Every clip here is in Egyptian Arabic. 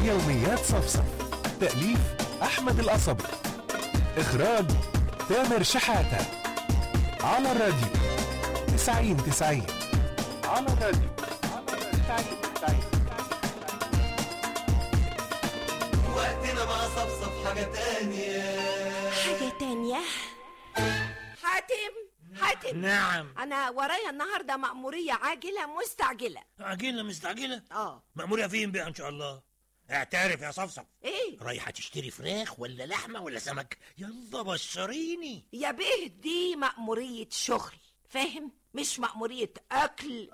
يوميات صفصف تأليف أحمد القصبي إخراج تامر شحاتة على الراديو تسعين تسعين على الراديو تسعين تسعين وقتنا بقى صفصف حاجة تانية حاجة تانية حاتم حاتم نعم أنا ورايا النهاردة مأمورية عاجلة مستعجلة عجينة مستعجلة اه مأمورة فين بقى إن شاء الله اعترف يا صفصف إيه رايحة تشتري فراخ ولا لحمة ولا سمك يلا بشريني يا بيه دي مأمورية شغل فاهم مش مأمورية أكل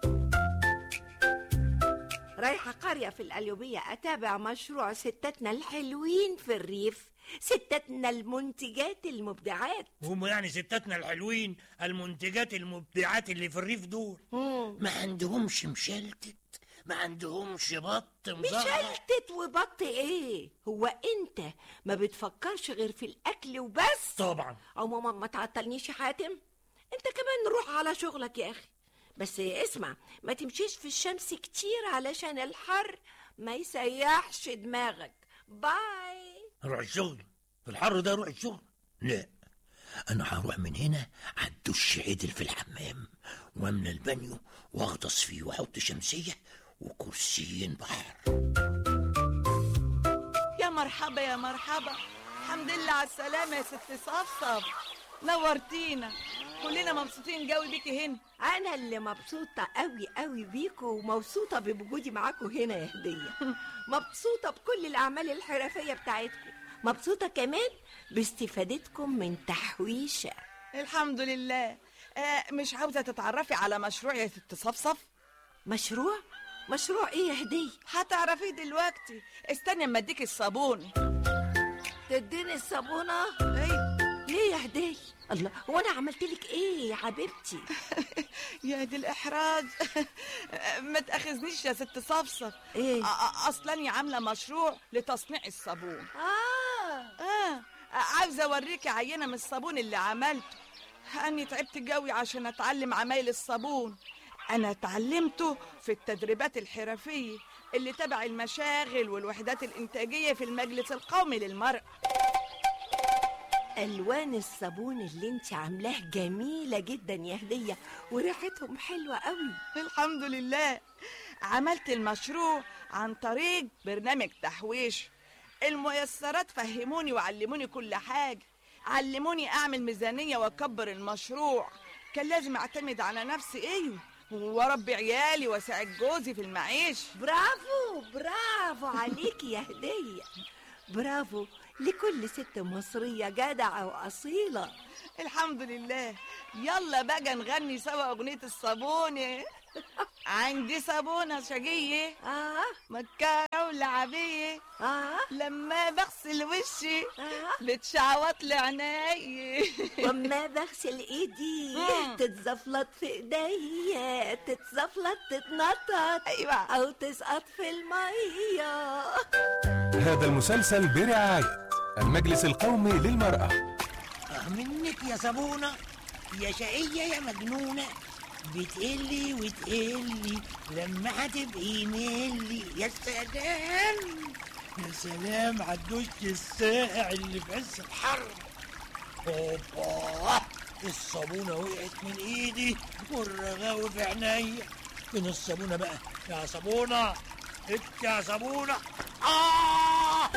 رايحة قرية في القليوبية أتابع مشروع ستاتنا الحلوين في الريف ستاتنا المنتجات المبدعات هم يعني ستاتنا الحلوين المنتجات المبدعات اللي في الريف دول ما عندهمش مشلتت ما عندهمش بط مزهر مشلتت وبط ايه هو انت ما بتفكرش غير في الاكل وبس طبعا عموما ما تعطلنيش يا حاتم انت كمان روح على شغلك يا اخي بس اسمع ما تمشيش في الشمس كتير علشان الحر ما يسيحش دماغك باي روح الشغل في الحر ده روح الشغل لا انا هروح من هنا هدش عدل في الحمام واملى البانيو واغطس فيه واحط شمسيه وكرسيين بحر يا مرحبا يا مرحبا الحمد لله على السلامة يا ست صفصف نورتينا كلنا مبسوطين قوي بيكي هنا انا اللي مبسوطه قوي قوي بيكوا ومبسوطه بوجودي معاكوا هنا يا هديه مبسوطه بكل الاعمال الحرفيه بتاعتكم مبسوطه كمان باستفادتكم من تحويشه الحمد لله آه مش عاوزة تتعرفي على مشروع يا ست صفصف مشروع مشروع ايه يا هديه هتعرفيه دلوقتي استني اما اديك الصابون تديني الصابونه ايوه ليه يا هديه الله هو انا عملت لك ايه يا حبيبتي يا دي الاحراج ما تاخذنيش يا ست صفصف إيه؟ أ- أ- اصلا يا عامله مشروع لتصنيع الصابون اه اه عاوزه اوريكي عينه من الصابون اللي عملته اني تعبت قوي عشان اتعلم عمايل الصابون انا اتعلمته في التدريبات الحرفيه اللي تبع المشاغل والوحدات الانتاجيه في المجلس القومي للمرأة الوان الصابون اللي انت عاملاه جميله جدا يا هديه وريحتهم حلوه قوي الحمد لله عملت المشروع عن طريق برنامج تحويش الميسرات فهموني وعلموني كل حاجة علموني أعمل ميزانية وأكبر المشروع كان لازم أعتمد على نفسي أيوه وأربي عيالي وأساعد جوزي في المعيش برافو برافو عليكي يا هديه برافو لكل ست مصريه جدعه واصيله الحمد لله يلا بقى نغني سوا أغنية الصابونة عندي صابونة شقية اه مكارة ولعبية اه لما بغسل وشي آه. بتشعوط لعيني وما بغسل ايدي مم. تتزفلط في ايديا تتزفلط تتنطط أيوة. او تسقط في الميه هذا المسلسل برعاية المجلس القومي للمرأة اه منك يا صابونة يا شقية يا مجنونة بتقلي وتقلي لما هتبقي ملي يا سلام يا سلام على الدش الساقع اللي في عز الحر اوبا الصابونة وقعت من ايدي والرغاوي في عينيا فين الصابونة بقى يا صابونة انت يا صابونة آه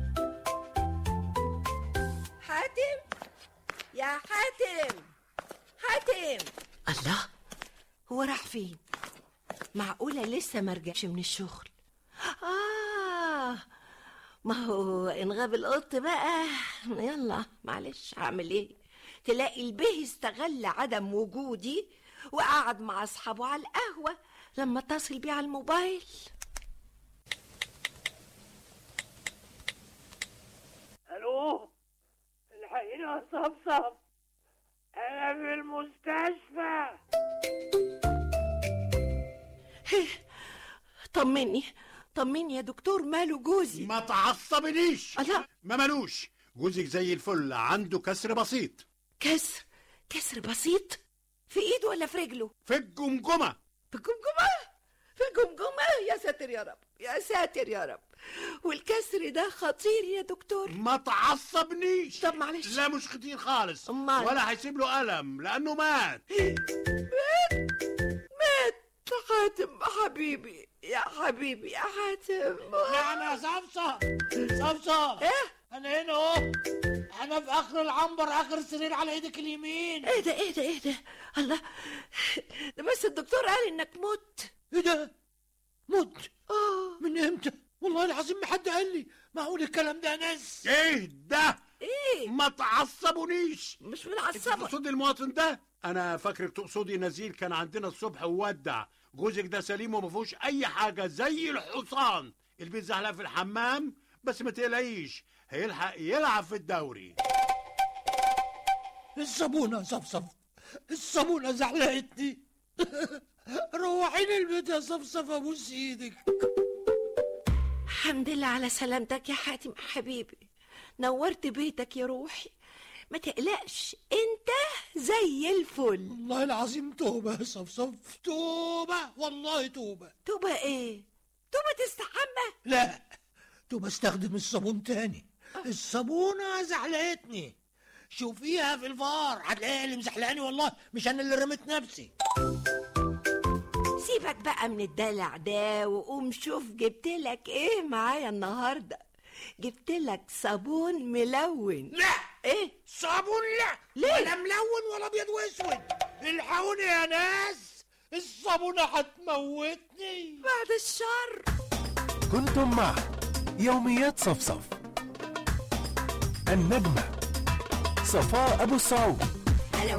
حاتم يا حاتم حاتم الله هو راح فين معقولة لسه ما رجعش من الشغل آه ما هو إن غاب القط بقى يلا معلش هعمل ايه تلاقي البيه استغل عدم وجودي وقعد مع أصحابه على القهوة لما اتصل بيه على الموبايل الو الحقيني يا صفصف انا في المستشفى طمني طمني يا دكتور ماله جوزي ما تعصبنيش الله. ما ملوش جوزك زي الفل عنده كسر بسيط كسر كسر بسيط في ايده ولا في رجله في الجمجمة في الجمجمة في الجمجمة يا ساتر يا رب يا ساتر يا رب والكسر ده خطير يا دكتور ما تعصبنيش طب معلش. لا مش خطير خالص أمال؟ ولا هيسيب له ألم لأنه مات مات حاتم حبيبي يا حبيبي يا حاتم نعم يا صفصة صفصة ايه انا هنا اهو انا في اخر العنبر اخر السرير على ايدك اليمين ايه ده ايه ده ايه ده الله ده بس الدكتور قال انك مت ايه ده مت اه من امتى والله العظيم ما حد قال لي معقول الكلام ده ناس إيه ده ايه ما تعصبونيش مش انت متعصبه تقصدي المواطن ده انا فاكرك تقصدي نزيل كان عندنا الصبح وودع جوزك ده سليم وما فيهوش اي حاجه زي الحصان البيت زحلق في الحمام بس ما تقلقيش هيلحق يلعب في الدوري الصابونة يا صفصف الصابونة زعلقتني روحيني البيت يا صفصف ابوس ايدك الحمد لله على سلامتك يا حاتم حبيبي نورت بيتك يا روحي ما تقلقش انت زي الفل والله العظيم توبة يا صفصف توبة والله توبة توبة ايه توبة تستحمى لا توبة استخدم الصابون تاني الصابونة زعلقتني شوفيها في الفار هتلاقيها اللي مزحلقاني والله مش انا اللي رميت نفسي سيبك بقى من الدلع ده وقوم شوف جبت لك ايه معايا النهارده جبت لك صابون ملون لا ايه صابون لا ليه؟ ولا ملون ولا ابيض واسود الحقوني يا ناس الصابونة هتموتني بعد الشر كنتم مع يوميات صفصف النجمة صفاء أبو السعود